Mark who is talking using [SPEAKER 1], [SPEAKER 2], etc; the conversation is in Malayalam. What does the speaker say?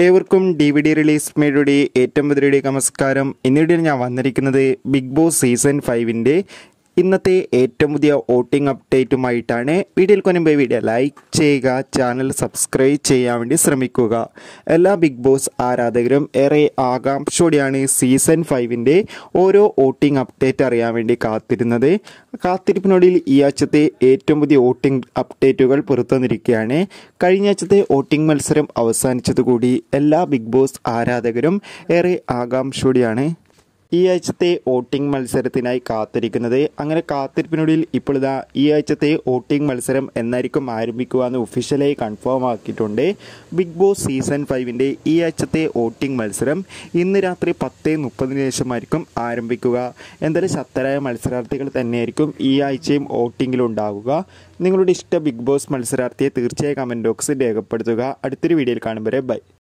[SPEAKER 1] ഏവർക്കും ഡി വി ഡി റിലീസ് മേയുടെ ഏറ്റവും പുതിയ നമസ്കാരം ഇന്നിടെ ഞാൻ വന്നിരിക്കുന്നത് ബിഗ് ബോസ് സീസൺ ഫൈവിൻ്റെ ഇന്നത്തെ ഏറ്റവും പുതിയ വോട്ടിംഗ് അപ്ഡേറ്റുമായിട്ടാണ് വീഡിയോയിൽ കൊനുമ്പ് വീഡിയോ ലൈക്ക് ചെയ്യുക ചാനൽ സബ്സ്ക്രൈബ് ചെയ്യാൻ വേണ്ടി ശ്രമിക്കുക എല്ലാ ബിഗ് ബോസ് ആരാധകരും ഏറെ ആകാംക്ഷയോടെയാണ് സീസൺ ഫൈവിൻ്റെ ഓരോ വോട്ടിംഗ് അപ്ഡേറ്റ് അറിയാൻ വേണ്ടി കാത്തിരുന്നത് കാത്തിരിപ്പിനൊടിയിൽ ഈ ആഴ്ചത്തെ ഏറ്റവും പുതിയ വോട്ടിംഗ് അപ്ഡേറ്റുകൾ പുറത്തുവന്നിരിക്കുകയാണ് കഴിഞ്ഞ ആഴ്ചത്തെ വോട്ടിംഗ് മത്സരം അവസാനിച്ചതുകൂടി എല്ലാ ബിഗ് ബോസ് ആരാധകരും ഏറെ ആകാംക്ഷയോടെയാണ് ഈ ആഴ്ചത്തെ വോട്ടിംഗ് മത്സരത്തിനായി കാത്തിരിക്കുന്നത് അങ്ങനെ കാത്തിരിപ്പിനൊടിയിൽ ഇപ്പോൾ ഇതാ ഈ ആഴ്ചത്തെ വോട്ടിംഗ് മത്സരം എന്നായിരിക്കും ആരംഭിക്കുക എന്ന് ഒഫീഷ്യലായി കൺഫേം ആക്കിയിട്ടുണ്ട് ബിഗ് ബോസ് സീസൺ ഫൈവിൻ്റെ ഈ ആഴ്ചത്തെ വോട്ടിംഗ് മത്സരം ഇന്ന് രാത്രി പത്ത് മുപ്പതിന് ശേഷമായിരിക്കും ആരംഭിക്കുക എന്തായാലും ശക്തരായ മത്സരാർത്ഥികൾ തന്നെയായിരിക്കും ഈ ആഴ്ചയും വോട്ടിങ്ങിലുണ്ടാവുക നിങ്ങളുടെ ഇഷ്ട ബിഗ് ബോസ് മത്സരാർത്ഥിയെ തീർച്ചയായും കമൻറ്റ് ബോക്സിൽ രേഖപ്പെടുത്തുക അടുത്തൊരു വീഡിയോയിൽ കാണും വരെ ബൈ